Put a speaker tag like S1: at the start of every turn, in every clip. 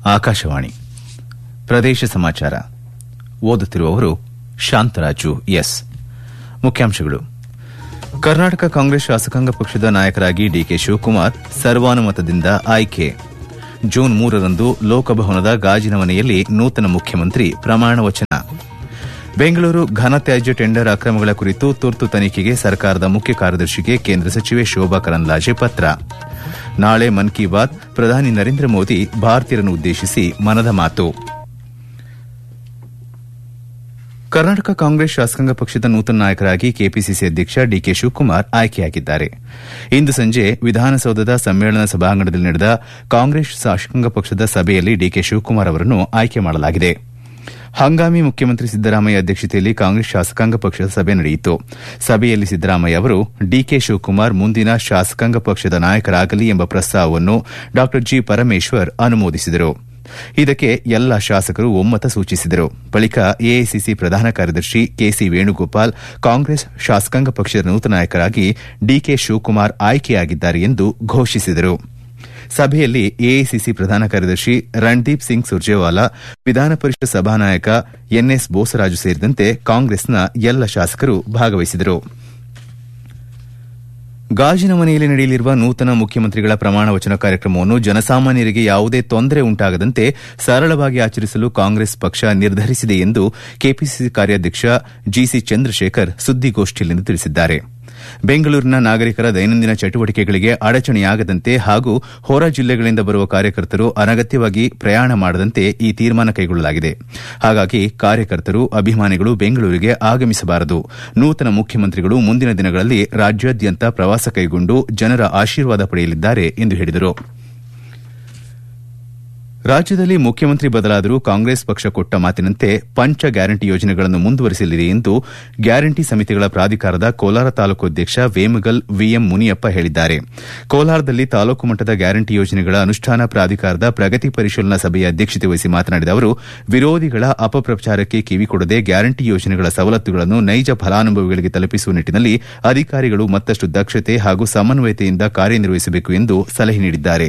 S1: ಆಕಾಶವಾಣಿ ಪ್ರದೇಶ ಸಮಾಚಾರ ಓದುತ್ತಿರುವವರು ಶಾಂತರಾಜು ಎಸ್ ಮುಖ್ಯಾಂಶಗಳು ಕರ್ನಾಟಕ ಕಾಂಗ್ರೆಸ್ ಶಾಸಕಾಂಗ ಪಕ್ಷದ ನಾಯಕರಾಗಿ ಡಿಕೆ ಶಿವಕುಮಾರ್ ಸರ್ವಾನುಮತದಿಂದ ಆಯ್ಕೆ ಜೂನ್ ಮೂರರಂದು ಲೋಕಭವನದ ಗಾಜಿನ ಮನೆಯಲ್ಲಿ ನೂತನ ಮುಖ್ಯಮಂತ್ರಿ ಪ್ರಮಾಣ ವಚನ ಬೆಂಗಳೂರು ಘನತ್ಯಾಜ್ಯ ಟೆಂಡರ್ ಅಕ್ರಮಗಳ ಕುರಿತು ತುರ್ತು ತನಿಖೆಗೆ ಸರ್ಕಾರದ ಮುಖ್ಯ ಕಾರ್ಯದರ್ಶಿಗೆ ಕೇಂದ್ರ ಸಚಿವೆ ಶೋಭಾ ಕರಂದ್ಲಾಜೆ ಪತ್ರ ನಾಳೆ ಮನ್ ಕಿ ಬಾತ್ ಪ್ರಧಾನಿ ನರೇಂದ್ರ ಮೋದಿ ಭಾರತೀಯರನ್ನು ಉದ್ದೇಶಿಸಿ ಮನದ ಮಾತು ಕರ್ನಾಟಕ ಕಾಂಗ್ರೆಸ್ ಶಾಸಕಾಂಗ ಪಕ್ಷದ ನೂತನ ನಾಯಕರಾಗಿ ಕೆಪಿಸಿಸಿ ಅಧ್ಯಕ್ಷ ಡಿಕೆ ಶಿವಕುಮಾರ್ ಆಯ್ಕೆಯಾಗಿದ್ದಾರೆ ಇಂದು ಸಂಜೆ ವಿಧಾನಸೌಧದ ಸಮ್ಮೇಳನ ಸಭಾಂಗಣದಲ್ಲಿ ನಡೆದ ಕಾಂಗ್ರೆಸ್ ಶಾಸಕಾಂಗ ಪಕ್ಷದ ಸಭೆಯಲ್ಲಿ ಡಿಕೆ ಶಿವಕುಮಾರ್ ಅವರನ್ನು ಆಯ್ಕೆ ಮಾಡಲಾಗಿದೆ ಹಂಗಾಮಿ ಮುಖ್ಯಮಂತ್ರಿ ಸಿದ್ದರಾಮಯ್ಯ ಅಧ್ಯಕ್ಷತೆಯಲ್ಲಿ ಕಾಂಗ್ರೆಸ್ ಶಾಸಕಾಂಗ ಪಕ್ಷದ ಸಭೆ ನಡೆಯಿತು ಸಭೆಯಲ್ಲಿ ಸಿದ್ದರಾಮಯ್ಯ ಅವರು ಡಿಕೆ ಶಿವಕುಮಾರ್ ಮುಂದಿನ ಶಾಸಕಾಂಗ ಪಕ್ಷದ ನಾಯಕರಾಗಲಿ ಎಂಬ ಪ್ರಸ್ತಾವವನ್ನು ಡಾ ಜಿ ಪರಮೇಶ್ವರ್ ಅನುಮೋದಿಸಿದರು ಇದಕ್ಕೆ ಎಲ್ಲ ಶಾಸಕರು ಒಮ್ಮತ ಸೂಚಿಸಿದರು ಬಳಿಕ ಎಐಸಿಸಿ ಪ್ರಧಾನ ಕಾರ್ಯದರ್ಶಿ ಕೆಸಿ ವೇಣುಗೋಪಾಲ್ ಕಾಂಗ್ರೆಸ್ ಶಾಸಕಾಂಗ ಪಕ್ಷದ ನೂತನ ನಾಯಕರಾಗಿ ಡಿಕೆ ಶಿವಕುಮಾರ್ ಆಯ್ಕೆಯಾಗಿದ್ದಾರೆ ಎಂದು ಘೋಷಿಸಿದರು ಸಭೆಯಲ್ಲಿ ಎಐಸಿಸಿ ಪ್ರಧಾನ ಕಾರ್ಯದರ್ಶಿ ರಣದೀಪ್ ಸಿಂಗ್ ಸುರ್ಜೇವಾಲಾ ವಿಧಾನ ಪರಿಷತ್ ಸಭಾನಾಯಕ ಎನ್ಎಸ್ ಬೋಸರಾಜು ಸೇರಿದಂತೆ ಕಾಂಗ್ರೆಸ್ನ ಎಲ್ಲ ಶಾಸಕರು ಭಾಗವಹಿಸಿದರು ಗಾಜಿನ ಮನೆಯಲ್ಲಿ ನಡೆಯಲಿರುವ ನೂತನ ಮುಖ್ಯಮಂತ್ರಿಗಳ ಪ್ರಮಾಣ ವಚನ ಕಾರ್ಯಕ್ರಮವನ್ನು ಜನಸಾಮಾನ್ಯರಿಗೆ ಯಾವುದೇ ತೊಂದರೆ ಉಂಟಾಗದಂತೆ ಸರಳವಾಗಿ ಆಚರಿಸಲು ಕಾಂಗ್ರೆಸ್ ಪಕ್ಷ ನಿರ್ಧರಿಸಿದೆ ಎಂದು ಕೆಪಿಸಿಸಿ ಕಾರ್ಯಾಧ್ಯಕ್ಷ ಜಿಸಿ ಚಂದ್ರಶೇಖರ್ ಸುದ್ದಿಗೋಷ್ಠಿಯಲ್ಲಿಂದು ತಿಳಿಸಿದ್ದಾರೆ ಬೆಂಗಳೂರಿನ ನಾಗರಿಕರ ದೈನಂದಿನ ಚಟುವಟಿಕೆಗಳಿಗೆ ಅಡಚಣೆಯಾಗದಂತೆ ಹಾಗೂ ಹೊರ ಜಿಲ್ಲೆಗಳಿಂದ ಬರುವ ಕಾರ್ಯಕರ್ತರು ಅನಗತ್ಯವಾಗಿ ಪ್ರಯಾಣ ಮಾಡದಂತೆ ಈ ತೀರ್ಮಾನ ಕೈಗೊಳ್ಳಲಾಗಿದೆ ಹಾಗಾಗಿ ಕಾರ್ಯಕರ್ತರು ಅಭಿಮಾನಿಗಳು ಬೆಂಗಳೂರಿಗೆ ಆಗಮಿಸಬಾರದು ನೂತನ ಮುಖ್ಯಮಂತ್ರಿಗಳು ಮುಂದಿನ ದಿನಗಳಲ್ಲಿ ರಾಜ್ಯಾದ್ಯಂತ ಪ್ರವಾಸ ಕೈಗೊಂಡು ಜನರ ಆಶೀರ್ವಾದ ಪಡೆಯಲಿದ್ದಾರೆ ಎಂದು ಹೇಳಿದರು ರಾಜ್ಯದಲ್ಲಿ ಮುಖ್ಯಮಂತ್ರಿ ಬದಲಾದರೂ ಕಾಂಗ್ರೆಸ್ ಪಕ್ಷ ಕೊಟ್ಟ ಮಾತಿನಂತೆ ಪಂಚ ಗ್ಯಾರಂಟಿ ಯೋಜನೆಗಳನ್ನು ಮುಂದುವರೆಸಲಿದೆ ಎಂದು ಗ್ಯಾರಂಟಿ ಸಮಿತಿಗಳ ಪ್ರಾಧಿಕಾರದ ಕೋಲಾರ ತಾಲೂಕು ಅಧ್ಯಕ್ಷ ವೇಮಗಲ್ ವಿಎಂ ಮುನಿಯಪ್ಪ ಹೇಳಿದ್ದಾರೆ ಕೋಲಾರದಲ್ಲಿ ತಾಲೂಕು ಮಟ್ಟದ ಗ್ಯಾರಂಟಿ ಯೋಜನೆಗಳ ಅನುಷ್ಠಾನ ಪ್ರಾಧಿಕಾರದ ಪ್ರಗತಿ ಪರಿಶೀಲನಾ ಸಭೆಯ ಅಧ್ಯಕ್ಷತೆ ವಹಿಸಿ ಮಾತನಾಡಿದ ಅವರು ವಿರೋಧಿಗಳ ಅಪಪ್ರಚಾರಕ್ಕೆ ಕಿವಿಕೊಡದೆ ಗ್ಯಾರಂಟಿ ಯೋಜನೆಗಳ ಸವಲತ್ತುಗಳನ್ನು ನೈಜ ಫಲಾನುಭವಿಗಳಿಗೆ ತಲುಪಿಸುವ ನಿಟ್ಟನಲ್ಲಿ ಅಧಿಕಾರಿಗಳು ಮತ್ತಷ್ಟು ದಕ್ಷತೆ ಹಾಗೂ ಸಮನ್ವಯತೆಯಿಂದ ಕಾರ್ಯನಿರ್ವಹಿಸಬೇಕು ಎಂದು ಸಲಹೆ ನೀಡಿದ್ದಾರೆ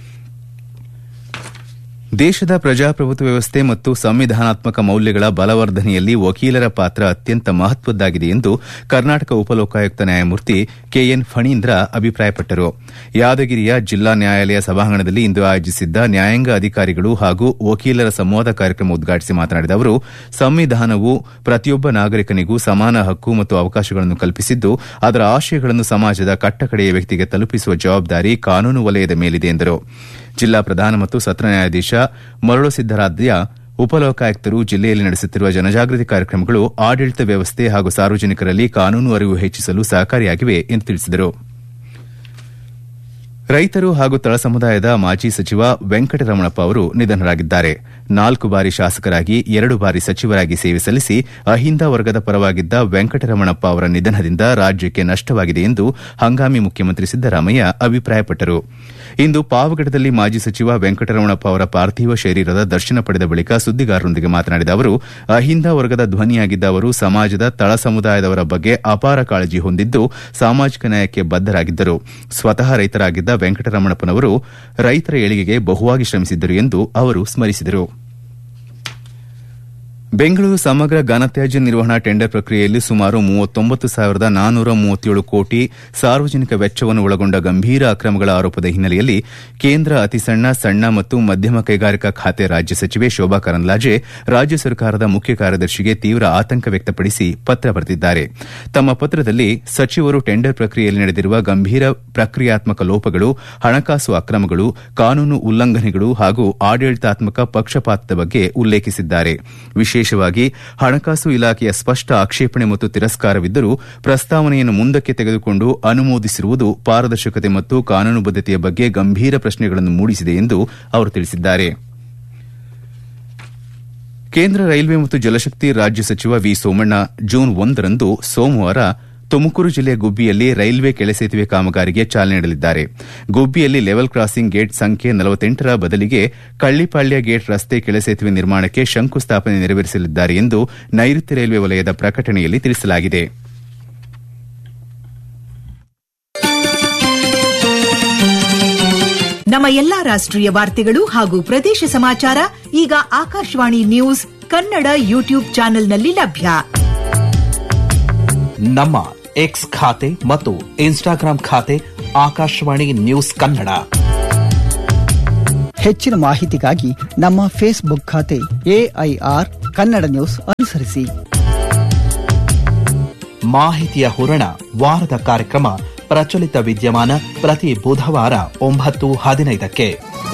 S1: ದೇಶದ ಪ್ರಜಾಪ್ರಭುತ್ವ ವ್ಯವಸ್ಥೆ ಮತ್ತು ಸಂವಿಧಾನಾತ್ಮಕ ಮೌಲ್ಯಗಳ ಬಲವರ್ಧನೆಯಲ್ಲಿ ವಕೀಲರ ಪಾತ್ರ ಅತ್ಯಂತ ಮಹತ್ವದ್ದಾಗಿದೆ ಎಂದು ಕರ್ನಾಟಕ ಉಪಲೋಕಾಯುಕ್ತ ನ್ಯಾಯಮೂರ್ತಿ ಕೆಎನ್ ಫಣೀಂದ್ರ ಅಭಿಪ್ರಾಯಪಟ್ಟರು ಯಾದಗಿರಿಯ ಜಿಲ್ಲಾ ನ್ಯಾಯಾಲಯ ಸಭಾಂಗಣದಲ್ಲಿ ಇಂದು ಆಯೋಜಿಸಿದ್ದ ನ್ಯಾಯಾಂಗ ಅಧಿಕಾರಿಗಳು ಹಾಗೂ ವಕೀಲರ ಸಂವಾದ ಕಾರ್ಯಕ್ರಮ ಉದ್ಘಾಟಿಸಿ ಮಾತನಾಡಿದ ಅವರು ಸಂವಿಧಾನವು ಪ್ರತಿಯೊಬ್ಬ ನಾಗರಿಕನಿಗೂ ಸಮಾನ ಹಕ್ಕು ಮತ್ತು ಅವಕಾಶಗಳನ್ನು ಕಲ್ಪಿಸಿದ್ದು ಅದರ ಆಶಯಗಳನ್ನು ಸಮಾಜದ ಕಟ್ಟಕಡೆಯ ವ್ಯಕ್ತಿಗೆ ತಲುಪಿಸುವ ಜವಾಬ್ದಾರಿ ಕಾನೂನು ವಲಯದ ಮೇಲಿದೆ ಎಂದರು ಜಿಲ್ಲಾ ಪ್ರಧಾನ ಮತ್ತು ಸತ್ರ ನ್ಯಾಯಾಧೀಶ ಮರಳು ಸಿದ್ದರಾಧ್ಯ ಉಪಲೋಕಾಯುಕ್ತರು ಜಿಲ್ಲೆಯಲ್ಲಿ ನಡೆಸುತ್ತಿರುವ ಜನಜಾಗೃತಿ ಕಾರ್ಯಕ್ರಮಗಳು ಆಡಳಿತ ವ್ಯವಸ್ಥೆ ಹಾಗೂ ಸಾರ್ವಜನಿಕರಲ್ಲಿ ಕಾನೂನು ಅರಿವು ಹೆಚ್ಚಿಸಲು ಸಹಕಾರಿಯಾಗಿವೆ ಎಂದು ತಿಳಿಸಿದರು ರೈತರು ಹಾಗೂ ತಳ ಸಮುದಾಯದ ಮಾಜಿ ಸಚಿವ ವೆಂಕಟರಮಣಪ್ಪ ಅವರು ನಿಧನರಾಗಿದ್ದಾರೆ ನಾಲ್ಕು ಬಾರಿ ಶಾಸಕರಾಗಿ ಎರಡು ಬಾರಿ ಸಚಿವರಾಗಿ ಸೇವೆ ಸಲ್ಲಿಸಿ ಅಹಿಂದ ವರ್ಗದ ಪರವಾಗಿದ್ದ ವೆಂಕಟರಮಣಪ್ಪ ಅವರ ನಿಧನದಿಂದ ರಾಜ್ಯಕ್ಕೆ ನಷ್ಟವಾಗಿದೆ ಎಂದು ಹಂಗಾಮಿ ಮುಖ್ಯಮಂತ್ರಿ ಸಿದ್ದರಾಮಯ್ಯ ಅಭಿಪ್ರಾಯಪಟ್ಟರು ಇಂದು ಪಾವಗಡದಲ್ಲಿ ಮಾಜಿ ಸಚಿವ ವೆಂಕಟರಮಣಪ್ಪ ಅವರ ಪಾರ್ಥಿವ ಶರೀರದ ದರ್ಶನ ಪಡೆದ ಬಳಿಕ ಸುದ್ದಿಗಾರರೊಂದಿಗೆ ಮಾತನಾಡಿದ ಅವರು ಅಹಿಂದ ವರ್ಗದ ಧ್ವನಿಯಾಗಿದ್ದ ಅವರು ಸಮಾಜದ ತಳ ಸಮುದಾಯದವರ ಬಗ್ಗೆ ಅಪಾರ ಕಾಳಜಿ ಹೊಂದಿದ್ದು ಸಾಮಾಜಿಕ ನ್ಯಾಯಕ್ಕೆ ಬದ್ದರಾಗಿದ್ದರು ಸ್ವತಃ ರೈತರಾಗಿದ್ದ ವೆಂಕಟರಮಣಪ್ಪನವರು ರೈತರ ಏಳಿಗೆಗೆ ಬಹುವಾಗಿ ಶ್ರಮಿಸಿದ್ದರು ಎಂದು ಅವರು ಸ್ಮರಿಸಿದರು ಬೆಂಗಳೂರು ಸಮಗ್ರ ಘನತ್ಯಾಜ್ಯ ನಿರ್ವಹಣಾ ಟೆಂಡರ್ ಪ್ರಕ್ರಿಯೆಯಲ್ಲಿ ಸುಮಾರು ಮೂವತ್ತೊಂಬತ್ತು ಸಾವಿರದ ನಾನ್ನೂರ ಮೂವತ್ತೇಳು ಕೋಟಿ ಸಾರ್ವಜನಿಕ ವೆಚ್ಚವನ್ನು ಒಳಗೊಂಡ ಗಂಭೀರ ಅಕ್ರಮಗಳ ಆರೋಪದ ಹಿನ್ನೆಲೆಯಲ್ಲಿ ಕೇಂದ್ರ ಅತಿಸಣ್ಣ ಸಣ್ಣ ಮತ್ತು ಮಧ್ಯಮ ಕೈಗಾರಿಕಾ ಖಾತೆ ರಾಜ್ಯ ಸಚಿವೆ ಶೋಭಾ ಕರಂದ್ಲಾಜೆ ರಾಜ್ಯ ಸರ್ಕಾರದ ಮುಖ್ಯ ಕಾರ್ಯದರ್ಶಿಗೆ ತೀವ್ರ ಆತಂಕ ವ್ಯಕ್ತಪಡಿಸಿ ಪತ್ರ ಬರೆದಿದ್ದಾರೆ ತಮ್ಮ ಪತ್ರದಲ್ಲಿ ಸಚಿವರು ಟೆಂಡರ್ ಪ್ರಕ್ರಿಯೆಯಲ್ಲಿ ನಡೆದಿರುವ ಗಂಭೀರ ಪ್ರಕ್ರಿಯಾತ್ಮಕ ಲೋಪಗಳು ಹಣಕಾಸು ಅಕ್ರಮಗಳು ಕಾನೂನು ಉಲ್ಲಂಘನೆಗಳು ಹಾಗೂ ಆಡಳಿತಾತ್ಮಕ ಪಕ್ಷಪಾತದ ಬಗ್ಗೆ ಉಲ್ಲೇಖಿಸಿದ್ದಾರೆ ವಿಶೇಷವಾಗಿ ಹಣಕಾಸು ಇಲಾಖೆಯ ಸ್ಪಷ್ಟ ಆಕ್ಷೇಪಣೆ ಮತ್ತು ತಿರಸ್ಕಾರವಿದ್ದರೂ ಪ್ರಸ್ತಾವನೆಯನ್ನು ಮುಂದಕ್ಕೆ ತೆಗೆದುಕೊಂಡು ಅನುಮೋದಿಸಿರುವುದು ಪಾರದರ್ಶಕತೆ ಮತ್ತು ಕಾನೂನುಬದ್ದತೆಯ ಬಗ್ಗೆ ಗಂಭೀರ ಪ್ರಶ್ನೆಗಳನ್ನು ಮೂಡಿಸಿದೆ ಎಂದು ಅವರು ತಿಳಿಸಿದ್ದಾರೆ ಕೇಂದ್ರ ರೈಲ್ವೆ ಮತ್ತು ಜಲಶಕ್ತಿ ರಾಜ್ಯ ಸಚಿವ ವಿ ಸೋಮಣ್ಣ ಜೂನ್ ಒಂದರಂದು ಸೋಮವಾರ ತುಮಕೂರು ಜಿಲ್ಲೆಯ ಗುಬ್ಬಿಯಲ್ಲಿ ರೈಲ್ವೆ ಕೆಳಸೇತುವೆ ಕಾಮಗಾರಿಗೆ ಚಾಲನೆ ನೀಡಲಿದ್ದಾರೆ ಗುಬ್ಬಿಯಲ್ಲಿ ಲೆವೆಲ್ ಕ್ರಾಸಿಂಗ್ ಗೇಟ್ ಸಂಖ್ಯೆ ರ ಬದಲಿಗೆ ಕಳ್ಳಿಪಾಳ್ಯ ಗೇಟ್ ರಸ್ತೆ ಕೆಳಸೇತುವೆ ನಿರ್ಮಾಣಕ್ಕೆ ಶಂಕುಸ್ಥಾಪನೆ ನೆರವೇರಿಸಲಿದ್ದಾರೆ ಎಂದು ನೈಋತ್ಯ ರೈಲ್ವೆ ವಲಯದ ಪ್ರಕಟಣೆಯಲ್ಲಿ ತಿಳಿಸಲಾಗಿದೆ
S2: ನಮ್ಮ ಎಲ್ಲಾ ರಾಷ್ಟ್ರೀಯ ವಾರ್ತೆಗಳು ಹಾಗೂ ಪ್ರದೇಶ ಸಮಾಚಾರ ಈಗ ಆಕಾಶವಾಣಿ ನ್ಯೂಸ್ ಕನ್ನಡ ಯೂಟ್ಯೂಬ್ ಚಾನೆಲ್ನಲ್ಲಿ ಲಭ್ಯ
S3: ನಮ್ಮ ಎಕ್ಸ್ ಖಾತೆ ಮತ್ತು ಇನ್ಸ್ಟಾಗ್ರಾಂ ಖಾತೆ ಆಕಾಶವಾಣಿ ನ್ಯೂಸ್ ಕನ್ನಡ
S4: ಹೆಚ್ಚಿನ ಮಾಹಿತಿಗಾಗಿ ನಮ್ಮ ಫೇಸ್ಬುಕ್ ಖಾತೆ ಎಐಆರ್ ಕನ್ನಡ ನ್ಯೂಸ್ ಅನುಸರಿಸಿ
S3: ಮಾಹಿತಿಯ ಹೂರಣ ವಾರದ ಕಾರ್ಯಕ್ರಮ ಪ್ರಚಲಿತ ವಿದ್ಯಮಾನ ಪ್ರತಿ ಬುಧವಾರ ಒಂಬತ್ತು ಹದಿನೈದಕ್ಕೆ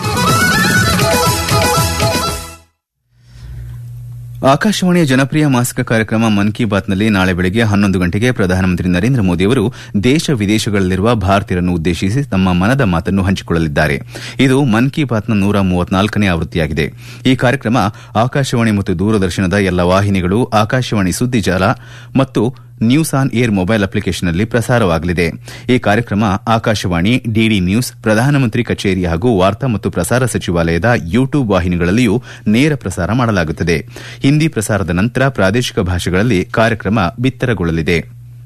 S1: ಆಕಾಶವಾಣಿಯ ಜನಪ್ರಿಯ ಮಾಸಿಕ ಕಾರ್ಯಕ್ರಮ ಮನ್ ಕಿ ಬಾತ್ನಲ್ಲಿ ನಾಳೆ ಬೆಳಗ್ಗೆ ಹನ್ನೊಂದು ಗಂಟೆಗೆ ಪ್ರಧಾನಮಂತ್ರಿ ನರೇಂದ್ರ ಮೋದಿ ಅವರು ದೇಶ ವಿದೇಶಗಳಲ್ಲಿರುವ ಭಾರತೀಯರನ್ನು ಉದ್ದೇಶಿಸಿ ತಮ್ಮ ಮನದ ಮಾತನ್ನು ಹಂಚಿಕೊಳ್ಳಲಿದ್ದಾರೆ ಇದು ಮನ್ ಕಿ ಬಾತ್ನ ನೂರ ಮೂವತ್ನಾಲ್ಕನೇ ಆವೃತ್ತಿಯಾಗಿದೆ ಈ ಕಾರ್ಯಕ್ರಮ ಆಕಾಶವಾಣಿ ಮತ್ತು ದೂರದರ್ಶನದ ಎಲ್ಲ ವಾಹಿನಿಗಳು ಆಕಾಶವಾಣಿ ಸುದ್ದಿ ಜಾಲ ಮತ್ತು ನ್ಯೂಸ್ ಆನ್ ಏರ್ ಮೊಬೈಲ್ ಅಪ್ಲಿಕೇಶನ್ನಲ್ಲಿ ಪ್ರಸಾರವಾಗಲಿದೆ ಈ ಕಾರ್ಯಕ್ರಮ ಆಕಾಶವಾಣಿ ಡಿಡಿ ನ್ಯೂಸ್ ಪ್ರಧಾನಮಂತ್ರಿ ಕಚೇರಿ ಹಾಗೂ ವಾರ್ತಾ ಮತ್ತು ಪ್ರಸಾರ ಸಚಿವಾಲಯದ ಯೂಟ್ಯೂಬ್ ವಾಹಿನಿಗಳಲ್ಲಿಯೂ ನೇರ ಪ್ರಸಾರ ಮಾಡಲಾಗುತ್ತದೆ ಹಿಂದಿ ಪ್ರಸಾರದ ನಂತರ ಪ್ರಾದೇಶಿಕ ಭಾಷೆಗಳಲ್ಲಿ ಕಾರ್ಯಕ್ರಮ ಬಿತ್ತರಗೊಳ್ಳಲಿದೆ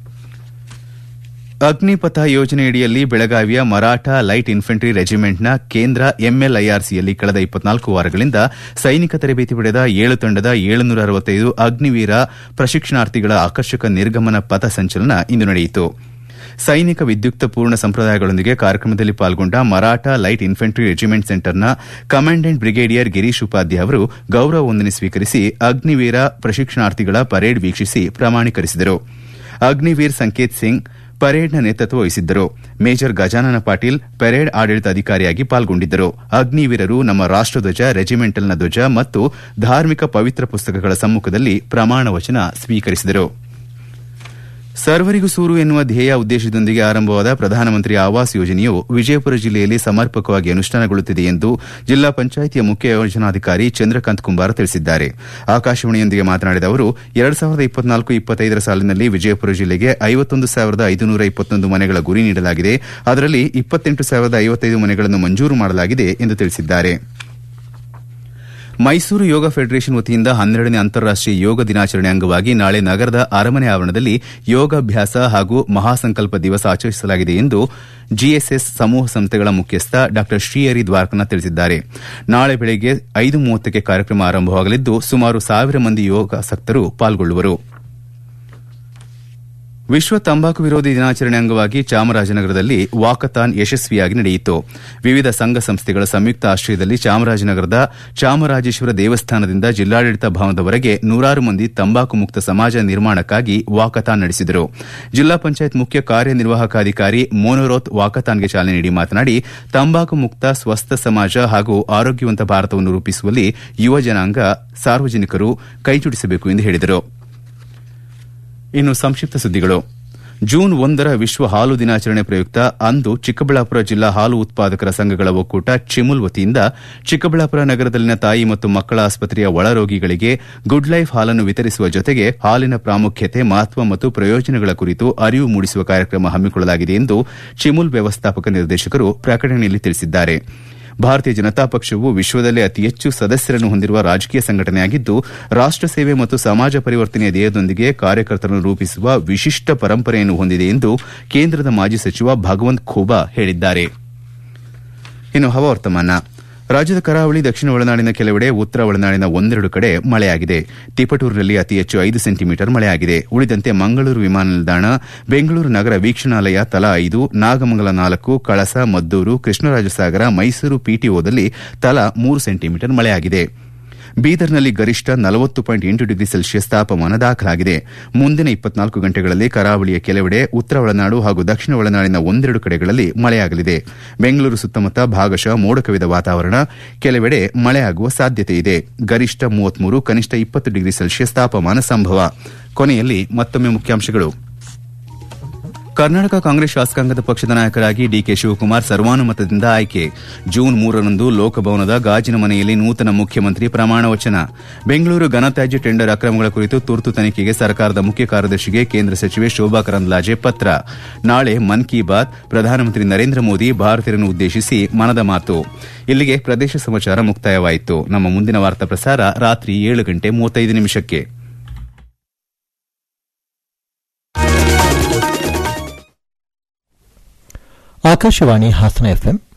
S1: ಅಗ್ನಿಪಥ ಯೋಜನೆಯಡಿಯಲ್ಲಿ ಬೆಳಗಾವಿಯ ಮರಾಠ ಲೈಟ್ ಇನ್ಫೆಂಟ್ರಿ ರೆಜಿಮೆಂಟ್ನ ಕೇಂದ್ರ ಎಂಎಲ್ಐಆರ್ಸಿಯಲ್ಲಿ ಕಳೆದ ಇಪ್ಪತ್ನಾಲ್ಕು ವಾರಗಳಿಂದ ಸೈನಿಕ ತರಬೇತಿ ಪಡೆದ ಏಳು ತಂಡದ ಏಳುನೂರ ಅರವತ್ತೈದು ಅಗ್ನಿವೀರ ಪ್ರಶಿಕ್ಷಣಾರ್ಥಿಗಳ ಆಕರ್ಷಕ ನಿರ್ಗಮನ ಪಥ ಸಂಚಲನ ಇಂದು ನಡೆಯಿತು ಸೈನಿಕ ವಿದ್ಯುಕ್ತ ಪೂರ್ಣ ಸಂಪ್ರದಾಯಗಳೊಂದಿಗೆ ಕಾರ್ಯಕ್ರಮದಲ್ಲಿ ಪಾಲ್ಗೊಂಡ ಮರಾಠ ಲೈಟ್ ಇನ್ಫೆಂಟ್ರಿ ರೆಜಿಮೆಂಟ್ ಸೆಂಟರ್ನ ಕಮಾಂಡೆಂಟ್ ಬ್ರಿಗೇಡಿಯರ್ ಗಿರೀಶ್ ಉಪಾಧ್ಯ ಅವರು ಗೌರವ ವಂದನೆ ಸ್ವೀಕರಿಸಿ ಅಗ್ನಿವೀರ ಪ್ರಶಿಕ್ಷಣಾರ್ಥಿಗಳ ಪರೇಡ್ ವೀಕ್ಷಿಸಿ ಪ್ರಮಾಣೀಕರಿಸಿದರು ಅಗ್ನಿವೀರ್ ಸಂಕೇತ್ ಸಿಂಗ್ ಪರೇಡ್ನ ನೇತೃತ್ವ ವಹಿಸಿದ್ದರು ಮೇಜರ್ ಗಜಾನನ ಪಾಟೀಲ್ ಪರೇಡ್ ಆಡಳಿತಾಧಿಕಾರಿಯಾಗಿ ಪಾಲ್ಗೊಂಡಿದ್ದರು ಅಗ್ನಿವೀರರು ನಮ್ಮ ರಾಷ್ಟಧ್ವಜ ರೆಜಿಮೆಂಟಲ್ನ ಧ್ವಜ ಮತ್ತು ಧಾರ್ಮಿಕ ಪವಿತ್ರ ಪುಸ್ತಕಗಳ ಸಮ್ಮುಖದಲ್ಲಿ ಪ್ರಮಾಣ ವಚನ ಸ್ವೀಕರಿಸಿದರು ಸರ್ವರಿಗೂ ಸೂರು ಎನ್ನುವ ಧ್ಯೇಯ ಉದ್ದೇಶದೊಂದಿಗೆ ಆರಂಭವಾದ ಪ್ರಧಾನಮಂತ್ರಿ ಆವಾಸ್ ಯೋಜನೆಯು ವಿಜಯಪುರ ಜಿಲ್ಲೆಯಲ್ಲಿ ಸಮರ್ಪಕವಾಗಿ ಅನುಷ್ಠಾನಗೊಳ್ಳುತ್ತಿದೆ ಎಂದು ಜಿಲ್ಲಾ ಪಂಚಾಯಿತಿಯ ಮುಖ್ಯ ಯೋಜನಾಧಿಕಾರಿ ಚಂದ್ರಕಾಂತ್ ಕುಂಬಾರ ತಿಳಿಸಿದ್ದಾರೆ ಆಕಾಶವಾಣಿಯೊಂದಿಗೆ ಮಾತನಾಡಿದ ಅವರು ಎರಡು ಸಾವಿರದ ಇಪ್ಪತ್ನಾಲ್ಕು ಇಪ್ಪತ್ತೈದರ ಸಾಲಿನಲ್ಲಿ ವಿಜಯಪುರ ಜಿಲ್ಲೆಗೆ ಐವತ್ತೊಂದು ಸಾವಿರದ ಐದುನೂರ ಇಪ್ಪತ್ತೊಂದು ಮನೆಗಳ ಗುರಿ ನೀಡಲಾಗಿದೆ ಅದರಲ್ಲಿ ಇಪ್ಪತ್ತೆಂಟು ಸಾವಿರದ ಐವತ್ತೈದು ಮನೆಗಳನ್ನು ಮಂಜೂರು ಮಾಡಲಾಗಿದೆ ಎಂದು ತಿಳಿಸಿದ್ದಾರೆ ಮೈಸೂರು ಯೋಗ ಫೆಡರೇಷನ್ ವತಿಯಿಂದ ಹನ್ನೆರಡನೇ ಅಂತಾರಾಷ್ಟೀಯ ಯೋಗ ದಿನಾಚರಣೆ ಅಂಗವಾಗಿ ನಾಳೆ ನಗರದ ಅರಮನೆ ಆವರಣದಲ್ಲಿ ಯೋಗಾಭ್ಯಾಸ ಹಾಗೂ ಮಹಾಸಂಕಲ್ಪ ದಿವಸ ಆಚರಿಸಲಾಗಿದೆ ಎಂದು ಜಿಎಸ್ಎಸ್ ಸಮೂಹ ಸಂಸ್ಥೆಗಳ ಮುಖ್ಯಸ್ಥ ಡಾ ಶ್ರೀಹರಿ ದ್ವಾರಕನಾಥ್ ತಿಳಿಸಿದ್ದಾರೆ ನಾಳೆ ಬೆಳಗ್ಗೆ ಐದು ಮೂವತ್ತಕ್ಕೆ ಕಾರ್ಯಕ್ರಮ ಆರಂಭವಾಗಲಿದ್ದು ಸುಮಾರು ಸಾವಿರ ಮಂದಿ ಯೋಗಾಸಕ್ತರು ಪಾಲ್ಗೊಳ್ಳುವರು ವಿಶ್ವ ತಂಬಾಕು ವಿರೋಧಿ ದಿನಾಚರಣೆ ಅಂಗವಾಗಿ ಚಾಮರಾಜನಗರದಲ್ಲಿ ವಾಕಥಾನ್ ಯಶಸ್ವಿಯಾಗಿ ನಡೆಯಿತು ವಿವಿಧ ಸಂಘ ಸಂಸ್ಥೆಗಳ ಸಂಯುಕ್ತ ಆಶ್ರಯದಲ್ಲಿ ಚಾಮರಾಜನಗರದ ಚಾಮರಾಜೇಶ್ವರ ದೇವಸ್ಥಾನದಿಂದ ಜಿಲ್ಲಾಡಳಿತ ಭವನದವರೆಗೆ ನೂರಾರು ಮಂದಿ ತಂಬಾಕು ಮುಕ್ತ ಸಮಾಜ ನಿರ್ಮಾಣಕ್ಕಾಗಿ ವಾಕಥಾನ್ ನಡೆಸಿದರು ಜಿಲ್ಲಾ ಪಂಚಾಯತ್ ಮುಖ್ಯ ಕಾರ್ಯನಿರ್ವಾಹಕಾಧಿಕಾರಿ ಮೋನೋರೋತ್ ವಾಕಥಾನ್ಗೆ ಚಾಲನೆ ನೀಡಿ ಮಾತನಾಡಿ ತಂಬಾಕು ಮುಕ್ತ ಸ್ವಸ್ಥ ಸಮಾಜ ಹಾಗೂ ಆರೋಗ್ಯವಂತ ಭಾರತವನ್ನು ರೂಪಿಸುವಲ್ಲಿ ಯುವ ಜನಾಂಗ ಸಾರ್ವಜನಿಕರು ಕೈಜೋಡಿಸಬೇಕು ಎಂದು ಹೇಳಿದರು ಇನ್ನು ಸಂಕ್ಷಿಪ್ತ ಸುದ್ದಿಗಳು ಜೂನ್ ಒಂದರ ವಿಶ್ವ ಹಾಲು ದಿನಾಚರಣೆ ಪ್ರಯುಕ್ತ ಅಂದು ಚಿಕ್ಕಬಳ್ಳಾಪುರ ಜಿಲ್ಲಾ ಹಾಲು ಉತ್ಪಾದಕರ ಸಂಘಗಳ ಒಕ್ಕೂಟ ಚಿಮುಲ್ ವತಿಯಿಂದ ಚಿಕ್ಕಬಳ್ಳಾಪುರ ನಗರದಲ್ಲಿನ ತಾಯಿ ಮತ್ತು ಮಕ್ಕಳ ಆಸ್ಪತ್ರೆಯ ಒಳರೋಗಿಗಳಿಗೆ ಗುಡ್ ಲೈಫ್ ಹಾಲನ್ನು ವಿತರಿಸುವ ಜೊತೆಗೆ ಹಾಲಿನ ಪ್ರಾಮುಖ್ಯತೆ ಮಹತ್ವ ಮತ್ತು ಪ್ರಯೋಜನಗಳ ಕುರಿತು ಅರಿವು ಮೂಡಿಸುವ ಕಾರ್ಯಕ್ರಮ ಹಮ್ಮಿಕೊಳ್ಳಲಾಗಿದೆ ಎಂದು ಚಿಮುಲ್ ವ್ಯವಸ್ಥಾಪಕ ನಿರ್ದೇಶಕರು ಪ್ರಕಟಣೆಯಲ್ಲಿ ತಿಳಿಸಿದ್ದಾರೆ ಭಾರತೀಯ ಜನತಾ ಪಕ್ಷವು ವಿಶ್ವದಲ್ಲೇ ಅತಿ ಹೆಚ್ಚು ಸದಸ್ಯರನ್ನು ಹೊಂದಿರುವ ರಾಜಕೀಯ ಸಂಘಟನೆಯಾಗಿದ್ದು ರಾಷ್ಟ ಸೇವೆ ಮತ್ತು ಸಮಾಜ ಪರಿವರ್ತನೆಯ ಧ್ಯೇಯದೊಂದಿಗೆ ಕಾರ್ಯಕರ್ತರನ್ನು ರೂಪಿಸುವ ವಿಶಿಷ್ಟ ಪರಂಪರೆಯನ್ನು ಹೊಂದಿದೆ ಎಂದು ಕೇಂದ್ರದ ಮಾಜಿ ಸಚಿವ ಭಗವಂತ್ ಖೂಬಾ ಹೇಳಿದ್ದಾರೆ ಇನ್ನು ಹವಾವರ್ತಮಾನ ರಾಜ್ಯದ ಕರಾವಳಿ ದಕ್ಷಿಣ ಒಳನಾಡಿನ ಕೆಲವೆಡೆ ಉತ್ತರ ಒಳನಾಡಿನ ಒಂದೆರಡು ಕಡೆ ಮಳೆಯಾಗಿದೆ ತಿಪಟೂರಿನಲ್ಲಿ ಅತಿ ಹೆಚ್ಚು ಐದು ಸೆಂಟಿಮೀಟರ್ ಮಳೆಯಾಗಿದೆ ಉಳಿದಂತೆ ಮಂಗಳೂರು ವಿಮಾನ ನಿಲ್ದಾಣ ಬೆಂಗಳೂರು ನಗರ ವೀಕ್ಷಣಾಲಯ ತಲಾ ಐದು ನಾಗಮಂಗಲ ನಾಲ್ಕು ಕಳಸ ಮದ್ದೂರು ಕೃಷ್ಣರಾಜಸಾಗರ ಮೈಸೂರು ಪಿಟಿಒದಲ್ಲಿ ತಲಾ ಮೂರು ಸೆಂಟಿಮೀಟರ್ ಮಳೆಯಾಗಿದೆ ಬೀದರ್ನಲ್ಲಿ ಗರಿಷ್ಠ ನಲವತ್ತು ಪಾಯಿಂಟ್ ಎಂಟು ಡಿಗ್ರಿ ಸೆಲ್ಸಿಯಸ್ ತಾಪಮಾನ ದಾಖಲಾಗಿದೆ ಮುಂದಿನ ಇಪ್ಪತ್ನಾಲ್ಕು ಗಂಟೆಗಳಲ್ಲಿ ಕರಾವಳಿಯ ಕೆಲವೆಡೆ ಉತ್ತರ ಒಳನಾಡು ಹಾಗೂ ದಕ್ಷಿಣ ಒಳನಾಡಿನ ಒಂದೆರಡು ಕಡೆಗಳಲ್ಲಿ ಮಳೆಯಾಗಲಿದೆ ಬೆಂಗಳೂರು ಸುತ್ತಮುತ್ತ ಭಾಗಶಃ ಮೋಡ ಕವಿದ ವಾತಾವರಣ ಕೆಲವೆಡೆ ಮಳೆಯಾಗುವ ಸಾಧ್ಯತೆಯಿದೆ ಗರಿಷ್ಠ ಮೂವತ್ಮೂರು ಕನಿಷ್ಠ ಇಪ್ಪತ್ತು ಡಿಗ್ರಿ ಸೆಲ್ಸಿಯಸ್ ತಾಪಮಾನ ಸಂಭವ ಕೊನೆಯಲ್ಲಿ ಮತ್ತೊಮ್ಮೆ ಮುಖ್ಯಾಂಶಗಳು ಕರ್ನಾಟಕ ಕಾಂಗ್ರೆಸ್ ಶಾಸಕಾಂಗದ ಪಕ್ಷದ ನಾಯಕರಾಗಿ ಡಿಕೆ ಶಿವಕುಮಾರ್ ಸರ್ವಾನುಮತದಿಂದ ಆಯ್ಕೆ ಜೂನ್ ಮೂರರಂದು ಲೋಕಭವನದ ಗಾಜಿನ ಮನೆಯಲ್ಲಿ ನೂತನ ಮುಖ್ಯಮಂತ್ರಿ ಪ್ರಮಾಣ ವಚನ ಬೆಂಗಳೂರು ಘನತ್ಯಾಜ್ಯ ಟೆಂಡರ್ ಅಕ್ರಮಗಳ ಕುರಿತು ತುರ್ತು ತನಿಖೆಗೆ ಸರ್ಕಾರದ ಮುಖ್ಯ ಕಾರ್ಯದರ್ಶಿಗೆ ಕೇಂದ್ರ ಸಚಿವೆ ಶೋಭಾ ಕರಂದ್ಲಾಜೆ ಪತ್ರ ನಾಳೆ ಮನ್ ಕಿ ಬಾತ್ ಪ್ರಧಾನಮಂತ್ರಿ ನರೇಂದ್ರ ಮೋದಿ ಭಾರತೀಯರನ್ನು ಉದ್ದೇಶಿಸಿ ಮನದ ಮಾತು ಇಲ್ಲಿಗೆ ಪ್ರದೇಶ ಸಮಾಚಾರ ಮುಕ್ತಾಯವಾಯಿತು ನಮ್ಮ ಮುಂದಿನ ವಾರ್ತಾ ಪ್ರಸಾರ ರಾತ್ರಿ ಏಳು ಗಂಟೆ ಮೂವತ್ತೈದು ನಿಮಿಷಕ್ಕೆ
S5: ಆಕಾಶವಾಣಿ ಹಾಸನ ಎಫ್ಎಂ